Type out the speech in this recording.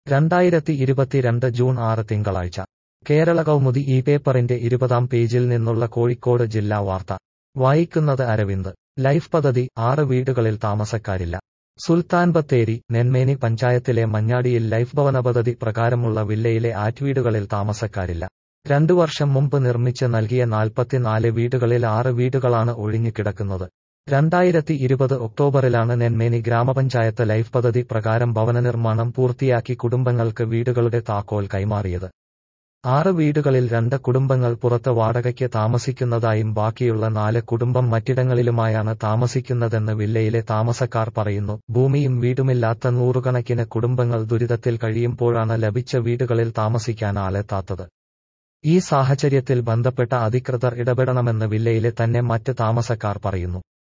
രണ്ടായിരത്തി ഇരുപത്തിരണ്ട് ജൂൺ ആറ് തിങ്കളാഴ്ച കേരള കൗമുദി ഈ പേപ്പറിന്റെ ഇരുപതാം പേജിൽ നിന്നുള്ള കോഴിക്കോട് ജില്ലാ വാർത്ത വായിക്കുന്നത് അരവിന്ദ് ലൈഫ് പദ്ധതി ആറ് വീടുകളിൽ താമസക്കാരില്ല സുൽത്താൻ ബത്തേരി നെന്മേനി പഞ്ചായത്തിലെ മഞ്ഞാടിയിൽ ലൈഫ് ഭവന പദ്ധതി പ്രകാരമുള്ള വില്ലയിലെ ആറ്റ്വീടുകളിൽ താമസക്കാരില്ല രണ്ടു വർഷം മുമ്പ് നിർമ്മിച്ച് നൽകിയ നാൽപ്പത്തിനാല് വീടുകളിൽ ആറ് വീടുകളാണ് ഒഴിഞ്ഞുകിടക്കുന്നത് രണ്ടായിരത്തി ഇരുപത് ഒക്ടോബറിലാണ് നെന്മേനി ഗ്രാമപഞ്ചായത്ത് ലൈഫ് പദ്ധതി പ്രകാരം ഭവന നിർമ്മാണം പൂർത്തിയാക്കി കുടുംബങ്ങൾക്ക് വീടുകളുടെ താക്കോൽ കൈമാറിയത് ആറ് വീടുകളിൽ രണ്ട് കുടുംബങ്ങൾ പുറത്ത് വാടകയ്ക്ക് താമസിക്കുന്നതായും ബാക്കിയുള്ള നാല് കുടുംബം മറ്റിടങ്ങളിലുമായാണ് താമസിക്കുന്നതെന്ന് വില്ലയിലെ താമസക്കാർ പറയുന്നു ഭൂമിയും വീടുമില്ലാത്ത നൂറുകണക്കിന് കുടുംബങ്ങൾ ദുരിതത്തിൽ കഴിയുമ്പോഴാണ് ലഭിച്ച വീടുകളിൽ താമസിക്കാൻ ആളെത്താത്തത് ഈ സാഹചര്യത്തിൽ ബന്ധപ്പെട്ട അധികൃതർ ഇടപെടണമെന്ന് വില്ലയിലെ തന്നെ മറ്റ് താമസക്കാർ പറയുന്നു